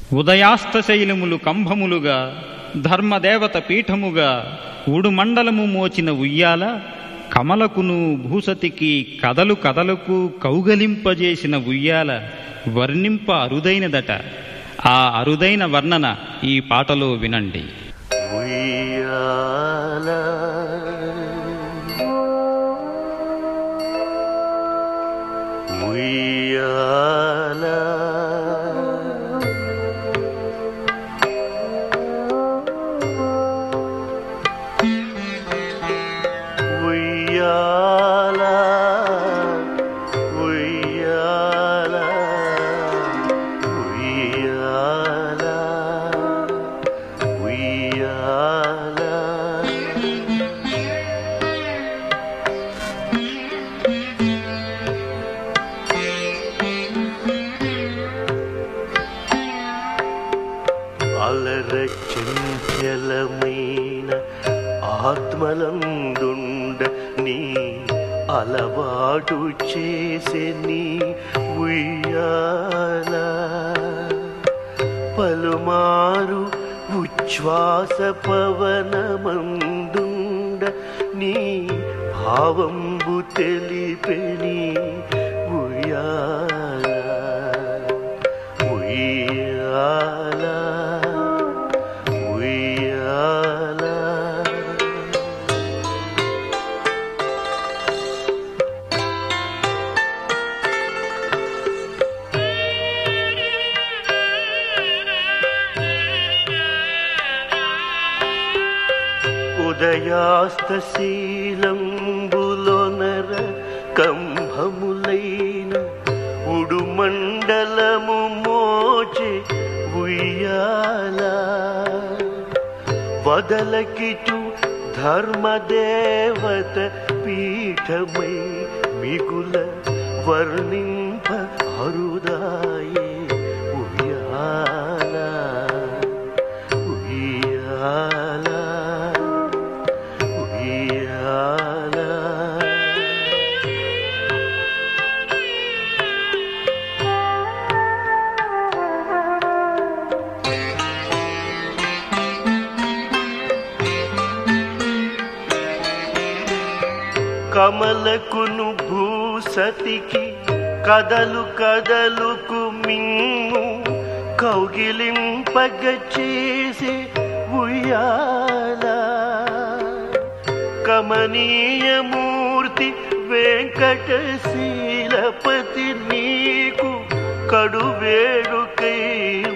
ఉదయాస్తశైలములు కంభములుగా ధర్మదేవత పీఠముగా ఉడుమండలము మోచిన ఉయ్యాల కమలకును భూసతికి కదలు కదలకు కౌగలింపజేసిన ఉయ్యాల వర్ణింప అరుదైనదట ఆ అరుదైన వర్ణన ఈ పాటలో వినండి ఉయ్యాల ఉయ్యాల ఉయ్యాల ఉయ్యాల ఉయ్యాల ఉయ్యాల అలర చంచలమైన ఆత్మలందుండ నీ అలవాటు చేసే నీ ఉయ్యాల పలుమారు ఉచ్ఛ్వాస పవనమందుండ నీ భావంబు తెలిపెని ఉయ్యాల ఉయ్యాల ఉయ్యాల ఉదయాస్తశీలంబులోనర కంభములైన ఉడుమండలము మోచే ఉయ్యాల వదలకిటు ధర్మదేవత పీఠమై మిగుల వర్ణింప అరుదాయే ఉయ్యాల ఉయ్యాల ఉయ్యాల కమలకును భూసతికి కదలు కదలుకు మిమ్ము కౌగిలింపగ చేసే ఉయ్యాల కమనీయమూర్తి వెంకటశీలపతి నీకు కడు వేడుకై